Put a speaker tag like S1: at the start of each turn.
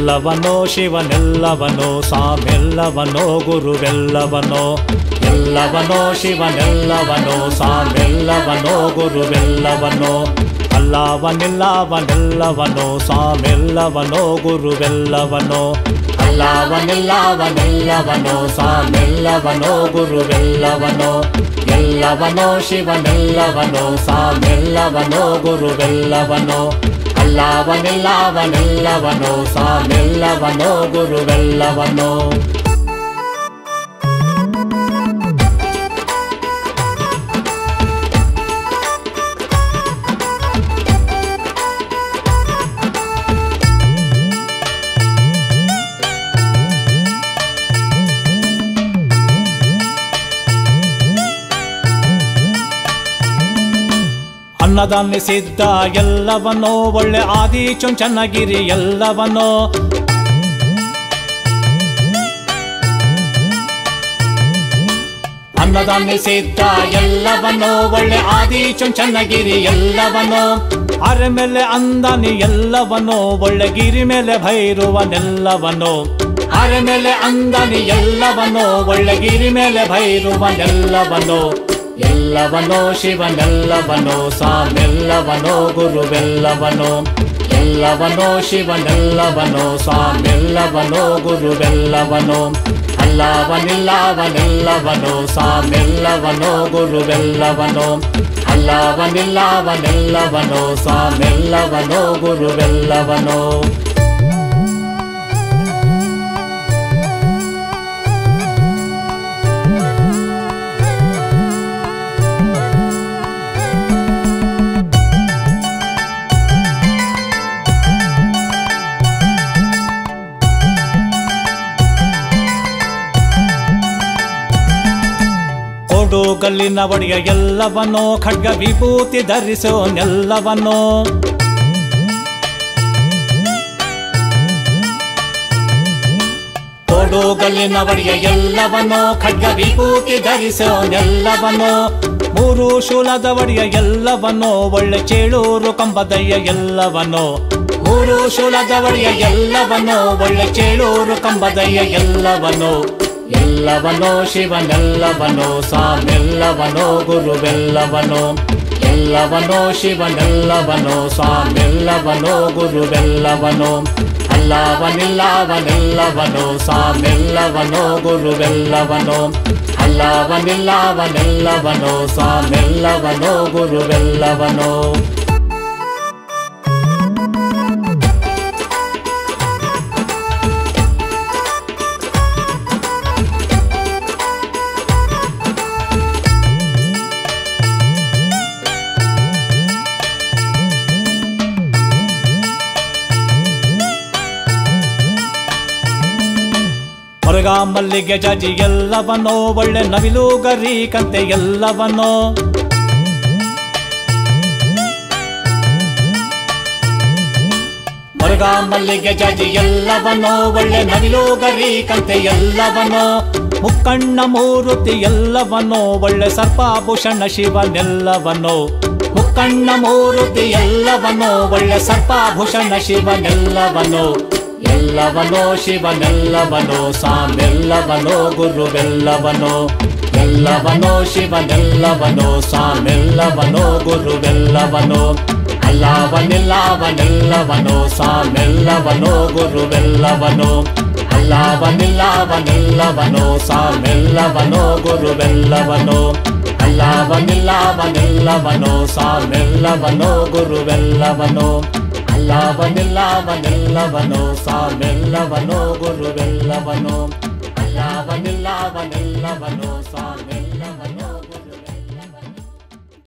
S1: ಎಲ್ಲವನೋ ಶಿವನೆಲ್ಲವನೋ ಸಾಮೆಲ್ಲವನೋ ಗುರುವೆಲ್ಲವನೋ ಎಲ್ಲವನೋ ಶಿವನೆಲ್ಲವನೋ ಸಾಮೆಲ್ಲವನೋ ಗುರುವೆಲ್ಲವನೋ ಅಲ್ಲವನಿಲ್ಲವನೆಲ್ಲವನೋ ಸಾಮೆಲ್ಲವನೋ ಗುರುವೆಲ್ಲವನೋ ಅಲ್ಲವನಿಲ್ಲವನೆಲ್ಲವನೋ ಸಾಮೆಲ್ಲವನೋ ಗುರುವೆಲ್ಲವನೋ ಎಲ್ಲವನೋ ಶಿವನೆಲ್ಲವನೋ ಸಾಮೆಲ್ಲವನೋ ಗುರುವೆಲ್ಲವನೋ ಅಲ್ಲವನಿಲ್ಲವನೆಲ್ಲವನೋ ಸಾಮೆಲ್ಲವನೋ ಗುರುವೆಲ್ಲವನೋ ಅನ್ನದಾನಿಸಿದ್ದ ಎಲ್ಲವನೋ ಒಳ್ಳೆ ಆದಿ ಚುಂಚನಗಿರಿ ಎಲ್ಲವನೋ ಅನ್ನದಾನಿಸಿದ್ದ ಎಲ್ಲವನೋ ಒಳ್ಳೆ ಆದಿ ಚುಂಚನಗಿರಿ ಎಲ್ಲವನೋ ಅರೆ ಮೇಲೆ ಅಂದಾನಿ ಎಲ್ಲವನೋ ಒಳ್ಳೆ ಗಿರಿ ಮೇಲೆ ಭೈರುವನೆಲ್ಲವನೋ ಅರೆ ಮೇಲೆ ಅಂದಾನಿ ಎಲ್ಲವನೋ ಒಳ್ಳೆ ಗಿರಿ ಮೇಲೆ ಭೈರುವನೆಲ್ಲವನೋ ಎಲ್ಲವನೋ ಶಿವನೆಲ್ಲವನೋ ಸಾಮೆಲ್ಲವನೋ ಗುರುವೆಲ್ಲವನೋ ಎಲ್ಲವನೋ ಶಿವನೆಲ್ಲವನೋ ಸಾಮೆಲ್ಲವನೋ ಗುರುವೆಲ್ಲವನೋ ಅಲ್ಲವನಿಲ್ಲವನೆಲ್ಲವನೋ ಸಾಮೆಲ್ಲವನೋ ಗುರುವೆಲ್ಲವನೋ ಅಲ್ಲವನಿಲ್ಲವನೆಲ್ಲವನೋ ಸಾಮೆಲ್ಲವನೋ ಗುರುವೆಲ್ಲವನೋ ಕೊಡುಗಲ್ಲಿನ ಒಡೆಯ ಎಲ್ಲವನೋ ಖಡ್ಗ ವಿಭೂತಿ ಧರಿಸೋ ನೆಲ್ಲವನೋ ಕೊಡುಗಲ್ಲಿನ ಒಡೆಯ ಎಲ್ಲವನೋ ಖಡ್ಗ ವಿಭೂತಿ ಧರಿಸೋ ನೆಲ್ಲವನೋ ಮೂರು ಶೂಲದ ಒಡೆಯ ಎಲ್ಲವನೋ ಒಳ್ಳೆ ಚೇಳೂರು ಕಂಬದಯ್ಯ ಎಲ್ಲವನೋ ಮೂರು ಶೂಲದ ಒಡೆಯ ಎಲ್ಲವನೋ ಒಳ್ಳೆ ಚೇಳೂರು ಕಂಬದಯ್ಯ ಎಲ್ಲವನೋ ಎಲ್ಲವನೋ ಶಿವನೆಲ್ಲವನೋ ಸಾಮೆಲ್ಲವನೋ ಗುರುವೆಲ್ಲವನೋ ಎಲ್ಲವನೋ ಶಿವನೆಲ್ಲವನೋ ಸಾಮೆಲ್ಲವನೋ ಗುರುವೆಲ್ಲವನೋ ಅಲ್ಲವನಿಲ್ಲವನೆಲ್ಲವನೋ ಸಾಮೆಲ್ಲವನೋ ಗುರುವೆಲ್ಲವನೋ ಅಲ್ಲವನಿಲ್ಲವನೆಲ್ಲವನೋ ಸಾಮೆಲ್ಲವನೋ ಗುರುವೆಲ್ಲವನೋ ಹೊರಗ ಮಲ್ಲಿಗೆ ಜಾಜಿ ಎಲ್ಲವನೋ ಒಳ್ಳೆ ನವಿಲು ಗರಿ ಕಂತೆ ಎಲ್ಲವನೋ ಹೊರಗ ಮಲ್ಲಿಗೆ ಜಾಜಿ ಎಲ್ಲವನೋ ಒಳ್ಳೆ ನವಿಲು ಗರಿ ಕಂತೆ ಎಲ್ಲವನೋ ಮುಕ್ಕಣ್ಣ ಮೂರುತಿ ಎಲ್ಲವನೋ ಒಳ್ಳೆ ಸರ್ಪಾಭೂಷಣ ಶಿವನೆಲ್ಲವನೋ ಮುಕ್ಕಣ್ಣ ಮೂರುತಿ ಎಲ್ಲವನೋ ಒಳ್ಳೆ ಸರ್ಪಾಭೂಷಣ ಶಿವನೆಲ್ಲವನೋ ಎಲ್ಲವನೋ ಶಿವನೆಲ್ಲವನೋ ಸಾಮೆಲ್ಲವನೋ ಗುರುವೆಲ್ಲವನೋ ಎಲ್ಲವನೋ ಶಿವನೆಲ್ಲವನೋ ಸಾಮೆಲ್ಲವನೋ ಗುರುವೆಲ್ಲವನೋ ಅಲ್ಲವನಿಲ್ಲವನೆಲ್ಲವನೋ ಸಾಮೆಲ್ಲವನೋ ಗುರುವೆಲ್ಲವನೋ ಅಲ್ಲವನಿಲ್ಲವನೆಲ್ಲವನೋ ಸಾಮೆಲ್ಲವನೋ ಗುರುವೆಲ್ಲವನೋ ಅಲ್ಲವನಿಲ್ಲವನೆಲ್ಲವನೋ ಸಾಮೆಲ್ಲವನೋ ಗುರುವೆಲ್ಲವನೋ ಅಲ್ಲವನಿಲ್ಲವನೆಲ್ಲವನೋ ಸಾಮೆಲ್ಲವನೋ ಗುರುವೆಲ್ಲವನೋ ಅಲ್ಲವನಿಲ್ಲವನೆಲ್ಲವನೋ ಸಾಮೆಲ್ಲ